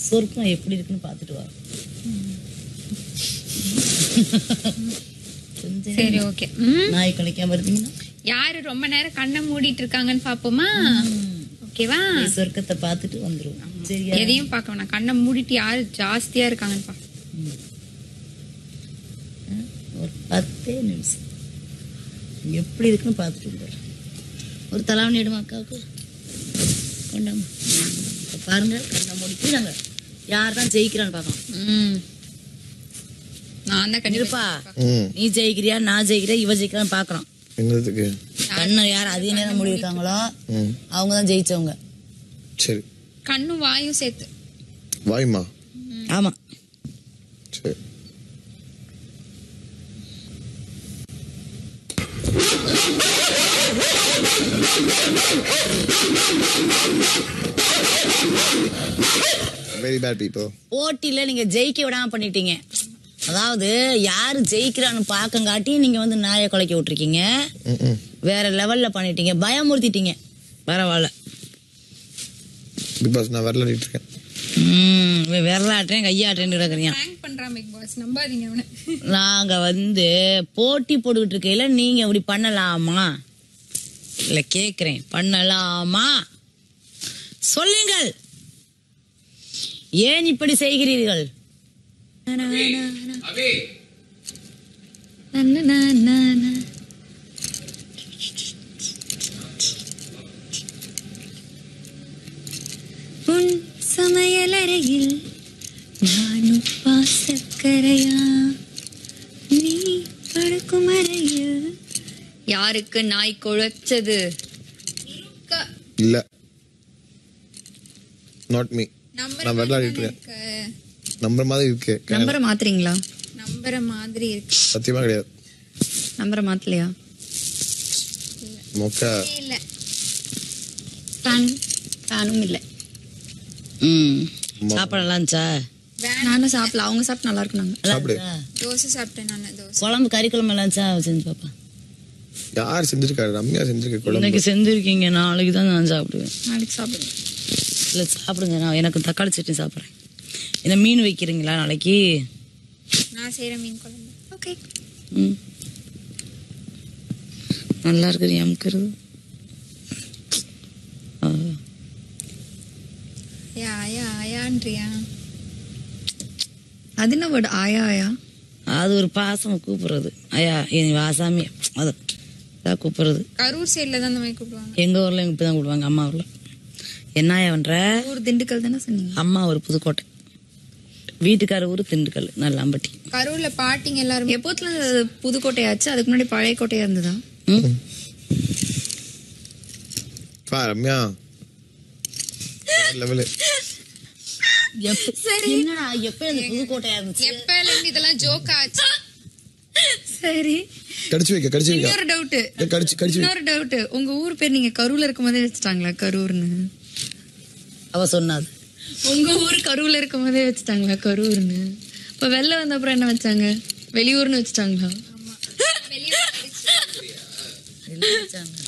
சொர்க்கம் எப்படி இருக்குன்னு பார்த்துட்டு வா கொஞ்சம் சரி ஓகே ம் நாய் கழிக்காம இருந்தீங்கன்னா யாரு ரொம்ப நேரம் கண்ணை மூடிட்டு இருக்காங்கன்னு பாப்போமா ஓகேவா போய் சொர்க்கத்தை பார்த்துட்டு வந்துருவோம் சரியா எதையும் பார்க்க வேணாம் கண்ணை மூடிட்டு யாரு ஜாஸ்தியா இருக்காங்கன்னு பா ஒரு பத்தே நிமிஷம் எப்படி இருக்குன்னு பார்த்துட்டு வந்துடுறேன் ஒரு தலாவணி எடுமா அக்காவுக்கு கொண்டாமா இப்ப பாருங்க கண்ணை மூடிட்டு நாங்கள் யார் தான் ஜெயிக்கிறான்னு பார்க்கலாம் ம் நான் தான் கண்டிப்பா இருப்பா ம் நீ ஜெயிக்கிறியா நான் ஜெயிக்கிறேன் இவ ஜெயிக்கிறான்னு பார்க்குறோம் என்னதுக்கு கண்ணை யார் அதிக நேரம் மூடி இருக்காங்களோ ம் அவங்க தான் ஜெயிச்சவங்க சரி கண்ணும் வாயும் சேர்த்து வாயுமா ஆமாம் சரி வெரி பேட் பீப்புள் போட்டியில் நீங்கள் ஜெயிக்க விடாம பண்ணிட்டீங்க அதாவது யார் ஜெயிக்கிறான்னு பார்க்கங்காட்டி நீங்கள் வந்து நாயை குலைக்க விட்டுருக்கீங்க ம் வேற லெவலில் பண்ணிட்டீங்க பயமுறுத்திட்டீங்க பரவாயில்ல பிக் பாஸ் நான் விரலாடிட்டு இருக்கேன் ம் விரலாட்டுறேன் கையாட்டுறேன்னு கிடக்குறீங்க ப்ராங்க் பண்றான் பிக் பாஸ் நம்பாதீங்க அவனை நாங்க வந்து போட்டி போட்டுக்கிட்டு இருக்கையில நீங்க இப்படி பண்ணலாமா இல்ல கேக்குறேன் பண்ணலாமா சொல்லுங்கள் ஏன் இப்படி செய்கிறீர்கள் உன் சமையலறையில் நானும் பாசக்கரையா நீ படுக்கும் அறையில் யாருக்கு நாய் குழைச்சது இல்ல நாட் மீ நான் விரலாடிட்டு இருக்கேன் நம்புற மாதிரி இருக்கு நம்பரை மாத்துறீங்களா நம்புற மாதிரி இருக்கு சத்தியமா கிடையாது நம்பரை மாத்தலையா மொக்க இல்ல ஃபேன் ஃபேனும் இல்லை ம் சாப்பாடெல்லாம் இருந்துச்சா நானும் சாப்பிடல அவங்க சாப்பிட்டு நல்லா இருக்குனாங்க நல்லா சாப்பிடு. இருந்துச்சா? தோசை சாப்பிட்டேன் நான் தோசை குழம்பு கறி குழம்பு எல்லாம் இருந்துச்சா செஞ்சு பாப்பா யார் செஞ்சிருக்காரு ரம்யா செஞ்சிருக்க குழம்பு இன்னைக்கு செஞ்சிருக்கீங்க நாளைக்கு தான் நான் சாப்பிடுவேன் நாளைக்கு சாப்பிடுங்க இல்லை சாப்பிடுங்க நான் எனக்கு தக்காளி சட்னி சாப்பிட்றேன் இந்த மீன் வைக்கிறீங்களா நாளைக்கு நான் செய்யற மீன் குழம்பு ஓகே ம் நல்லா இருக்குது எமக்கிறது யா யா யான்றியா அது என்ன வேர்டு ஆயா ஆயா அது ஒரு பாசம் கூப்பிடுறது ஐயா என் வாசாமி அது அதான் கூப்பிடுறது கரூர் சைடுல தான் அந்த மாதிரி கூப்பிடுவாங்க எங்க ஊர்ல இப்படி தான் கூப்பிடுவாங்க அம்மா ஊர்ல என்ன பண்ற ஊர் திண்டுக்கல் தானே சொன்னீங்க அம்மா ஒரு புதுக்கோட்டை வீட்டுக்கார ஊர் திண்டுக்கல் நல்லம்பட்டி கரூர்ல பாட்டிங்க எல்லாரும் எப்போத்துல இருந்து புதுக்கோட்டை ஆச்சு அதுக்கு முன்னாடி பழைய கோட்டையா இருந்ததா ம் பா ரம்யா லெவலு எப்ப என்னடா எப்ப இந்த புதுக்கோட்டையா இருந்துச்சு எப்பல இருந்து இதெல்லாம் ஜோக் ஆச்சு சரி கடிச்சு வைக்க கடிச்சு வைக்க இன்னொரு டவுட் ஏய், கடிச்சு கடிச்சு வை. இன்னொரு டவுட் உங்க ஊர் பேர் நீங்க கரூர்ல இருக்கும் போதே வச்சுட்டாங்களா கரூர்னு அவ சொன்னாது உங்க ஊர் கரூர்ல இருக்கும் போதே வச்சுட்டாங்களா கரூர்னு இப்ப வெளில வந்த அப்புறம் என்ன வச்சாங்க வெளியூர்னு வச்சுட்டாங்களா வெளிய வச்சாங்க.